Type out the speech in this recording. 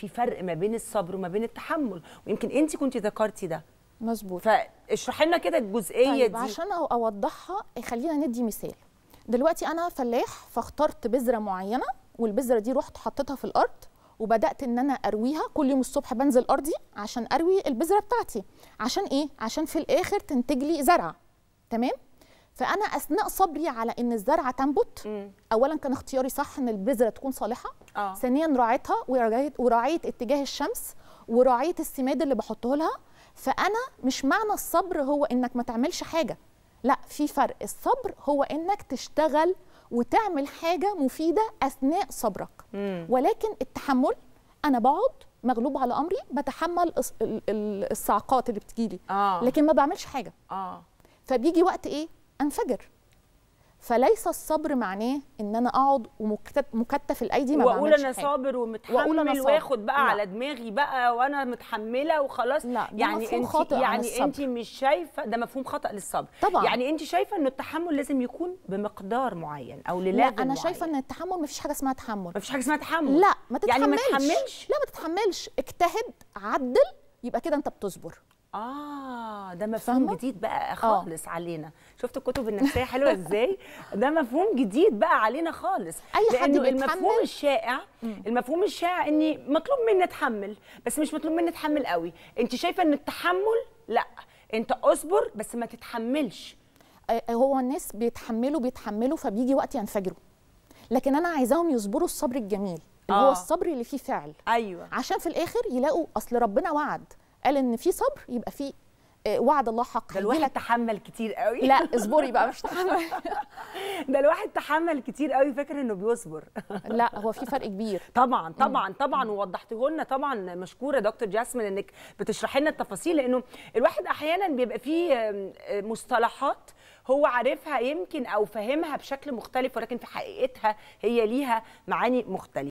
في فرق ما بين الصبر وما بين التحمل ويمكن انت كنت ذكرتي ده مظبوط فاشرحي لنا كده الجزئيه طيب دي عشان أو- اوضحها خلينا ندي مثال دلوقتي انا فلاح فاخترت بذره معينه والبذره دي رحت حطيتها في الارض وبدات ان انا ارويها كل يوم الصبح بنزل ارضي عشان اروي البذره بتاعتي عشان ايه عشان في الاخر تنتج لي زرع تمام فانا اثناء صبري على ان الزرعه تنبت مم. اولا كان اختياري صح ان البذره تكون صالحه اه ثانيا راعيتها وراعيت وراعيت اتجاه الشمس وراعيت السماد اللي بحطه لها فانا مش معنى الصبر هو انك ما تعملش حاجه لا في فرق الصبر هو انك تشتغل وتعمل حاجه مفيده اثناء صبرك مم. ولكن التحمل انا بقعد مغلوب على امري بتحمل الص- ال- ال- الصعقات اللي بتجيلي اه لكن ما بعملش حاجه اه فبيجي وقت ايه انفجر فليس الصبر معناه ان انا اقعد ومكتف الايدي ما واقول بعملش انا حاجة. صابر وأقول أنا ومتحمل صابر. واخد بقى لا. على دماغي بقى وانا متحمله وخلاص لا، ده يعني مفهوم انت خاطئ عن يعني الصبر. انت مش شايفه ده مفهوم خطا للصبر طبعا. يعني انت شايفه انه التحمل لازم يكون بمقدار معين او لا لليفل انا شايفه معين. ان التحمل ما فيش حاجه اسمها تحمل مفيش حاجه اسمها تحمل لا ما تتحملش يعني ما تتحملش لا ما تتحملش اجتهد عدل يبقى كده انت بتصبر اه ده مفهوم فاهمة؟ جديد بقى خالص علينا شفتوا الكتب النفسيه حلوه ازاي ده مفهوم جديد بقى علينا خالص أي حد لانه بيتحمل- المفهوم الشائع المفهوم الشائع اني مطلوب مني اتحمل بس مش مطلوب مني اتحمل قوي انت شايفه ان التحمل لا انت اصبر بس ما تتحملش آه، هو الناس بيتحملوا بيتحملوا فبيجي وقت ينفجروا لكن انا عايزاهم يصبروا الصبر الجميل اللي آه. هو الصبر اللي فيه فعل ايوه عشان في الاخر يلاقوا اصل ربنا وعد قال ان في صبر يبقى في آه، وعد الله حق ده هيجي الواحد لك تحمل كتير قوي لا اصبري بقى مش تحمل ده الواحد تحمل كتير قوي فاكر انه بيصبر لا هو في فرق كبير طبعا طبعا طبعا ووضحته لنا طبعا مشكوره دكتور جاسمين انك بتشرحي لنا التفاصيل لانه الواحد احيانا بيبقى فيه آم، آه، مصطلحات هو عارفها يمكن او فاهمها بشكل مختلف ولكن في حقيقتها هي ليها معاني مختلفه